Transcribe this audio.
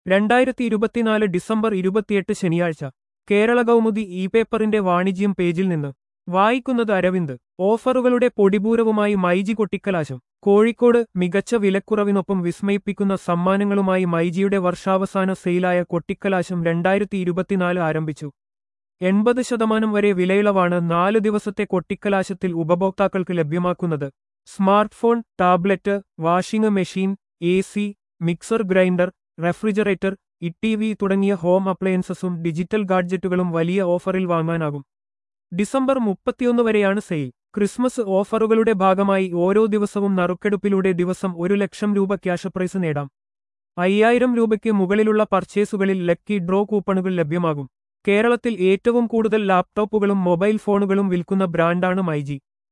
രണ്ടായിരത്തി ഇരുപത്തിനാല് ഡിസംബർ ഇരുപത്തിയെട്ട് ശനിയാഴ്ച കേരള കൗമുദി ഇ പേപ്പറിന്റെ വാണിജ്യം പേജിൽ നിന്ന് വായിക്കുന്നത് അരവിന്ദ് ഓഫറുകളുടെ പൊടിപൂരവുമായി മൈജി കൊട്ടിക്കലാശം കോഴിക്കോട് മികച്ച വിലക്കുറവിനൊപ്പം വിസ്മയിപ്പിക്കുന്ന സമ്മാനങ്ങളുമായി മൈജിയുടെ വർഷാവസാന സെയിലായ കൊട്ടിക്കലാശം രണ്ടായിരത്തി ഇരുപത്തിനാല് ആരംഭിച്ചു എൺപത് ശതമാനം വരെ വിലയിളവാണ് നാല് ദിവസത്തെ കൊട്ടിക്കലാശത്തിൽ ഉപഭോക്താക്കൾക്ക് ലഭ്യമാക്കുന്നത് smart phone tablet washing machine A C mixer grinder refrigerator E V തുടങ്ങിയ ഹോം അപ്ലയൻസസും ഡിജിറ്റൽ ഗാഡ്ജറ്റുകളും വലിയ ഓഫറിൽ വാങ്ങാനാകും ഡിസംബർ മുപ്പത്തിയൊന്ന് വരെയാണ് സെയിൽ ക്രിസ്മസ് ഓഫറുകളുടെ ഭാഗമായി ഓരോ ദിവസവും നറുക്കെടുപ്പിലൂടെ ദിവസം ഒരു ലക്ഷം രൂപ ക്യാഷ് പ്രൈസ് നേടാം അയ്യായിരം രൂപയ്ക്ക് മുകളിലുള്ള പർച്ചേസുകളിൽ ലക്കി ഡ്രോ കൂപ്പണുകൾ ലഭ്യമാകും കേരളത്തിൽ ഏറ്റവും കൂടുതൽ ലാപ്ടോപ്പുകളും മൊബൈൽ ഫോണുകളും വിൽക്കുന്ന ബ്രാൻഡാണ് മൈജി